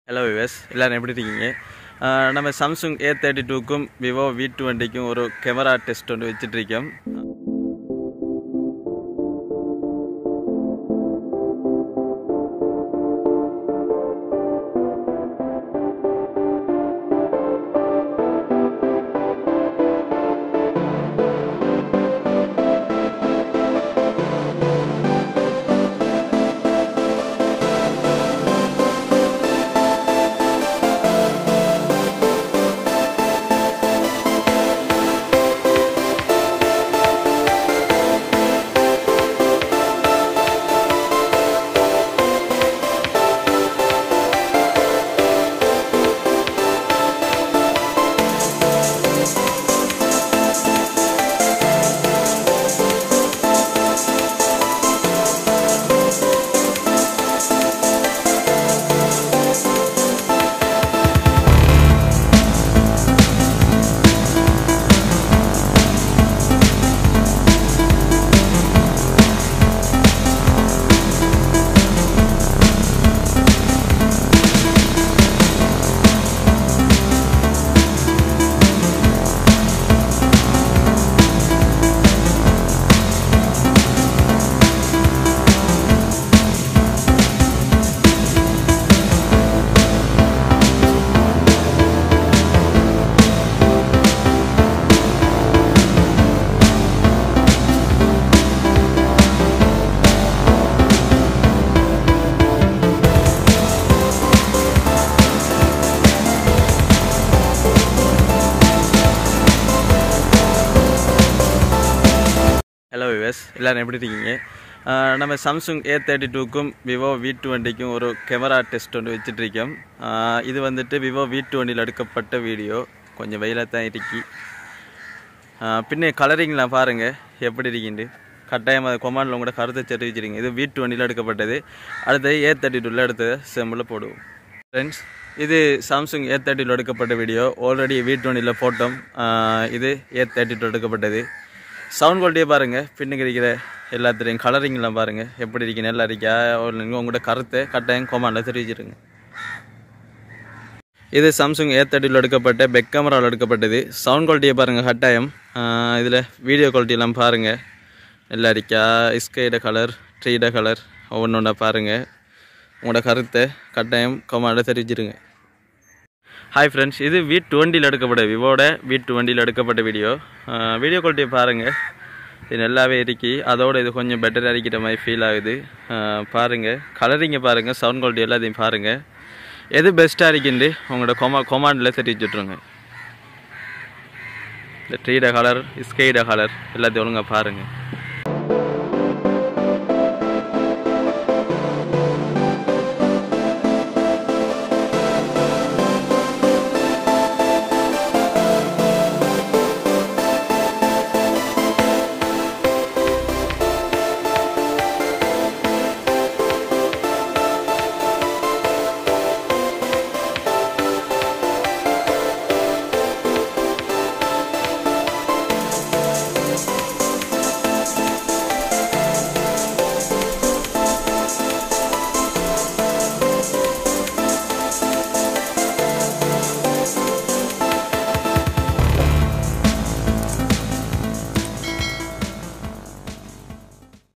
hello விவஸ் எல்லோரும் எப்படி இருக்கீங்க ஆஹ் நம்ம சாம்சங் ஏ தேர்ட்டி டூக்கும் விவோ வி டுவெண்ட்டிக்கும் ஒரு கேமரா டெஸ்ட் ஒன்று வச்சுட்டு இருக்கோம் ஹலோ விவஸ் எல்லோரும் எப்படி இருக்கீங்க ஆஹ் நம்ம சாம்சங் ஏ தேர்ட்டி டூக்கும் விவோ வி டுவெண்ட்டிக்கும் ஒரு கேமரா டெஸ்ட் ஒன்று வச்சுட்டு இருக்கோம் ஆஹ் இது வந்துட்டு விவோ வி டுவெண்ட்டியில் எடுக்கப்பட்ட வீடியோ கொஞ்சம் வெயிலாக தான் இருக்கி ஆஹ் பின்ன கலரிங்லாம் பாருங்கள் எப்படி இருக்கிண்டு கட்டாயம் அதை கொமாண்டில் உங்களோட கருத்தை தெரிவிச்சிருங்க இது வி டுவெண்ட்டியில் எடுக்கப்பட்டது அடுத்தது ஏ தேர்ட்டி டூவில் எடுத்தது செம்மில் போடுவோம் ஃப்ரெண்ட்ஸ் இது சாம்சங் ஏ தேர்ட்டியில் எடுக்கப்பட்ட வீடியோ ஆல்ரெடி வி டுவெண்ட்டியில் போட்டோம் ஆஹ் இது ஏ தேர்ட்டி டூ எடுக்கப்பட்டது சவுண்ட் குவாலிட்டியே பாருங்கள் பின்னுக்கு இருக்கிற எல்லாத்துலேயும் கலரிங்லாம் பாருங்கள் எப்படி இருக்கு நல்லா இருக்கா நீங்கள் உங்களோட கருத்தை கட்டாயம் கொமாண்டில் தெரிவிச்சிருங்க இது சாம்சங் ஏ தேர்ட்டியில் எடுக்கப்பட்ட பெக் கேமராவில் எடுக்கப்பட்டது சவுண்ட் குவாலிட்டியை பாருங்கள் கட்டாயம் இதில் வீடியோ குவாலிட்டியெல்லாம் பாருங்கள் நல்லா இருக்கா ஸ்கைட கலர் ட்ரீட கலர் ஒவ்வொன்று ஒன்றா பாருங்கள் உங்களோட கருத்தை கட்டாயம் கொமாண்டில் தெரிவிச்சிருங்க ஹாய் ஃப்ரெண்ட்ஸ் இது வி டுவெண்ட்டியில் எடுக்கப்பட்ட விவோட வி டுவெண்ட்டியில் எடுக்கப்பட்ட வீடியோ வீடியோ குவாலிட்டியை பாருங்கள் இது நல்லாவே இருக்கி அதோட இது கொஞ்சம் பெட்டராக இருக்கிற மாதிரி ஃபீல் ஆகுது பாருங்கள் கலரிங்கை பாருங்கள் சவுண்ட் குவாலிட்டி எல்லாத்தையும் பாருங்கள் எது பெஸ்ட்டாக இருக்குன்னு உங்களோட கொமா கொமாண்டில் தெரிவிச்சுட்ருங்க இந்த ட்ரீட கலர் ஸ்கைட கலர் எல்லாத்தையும் ஒழுங்காக பாருங்கள்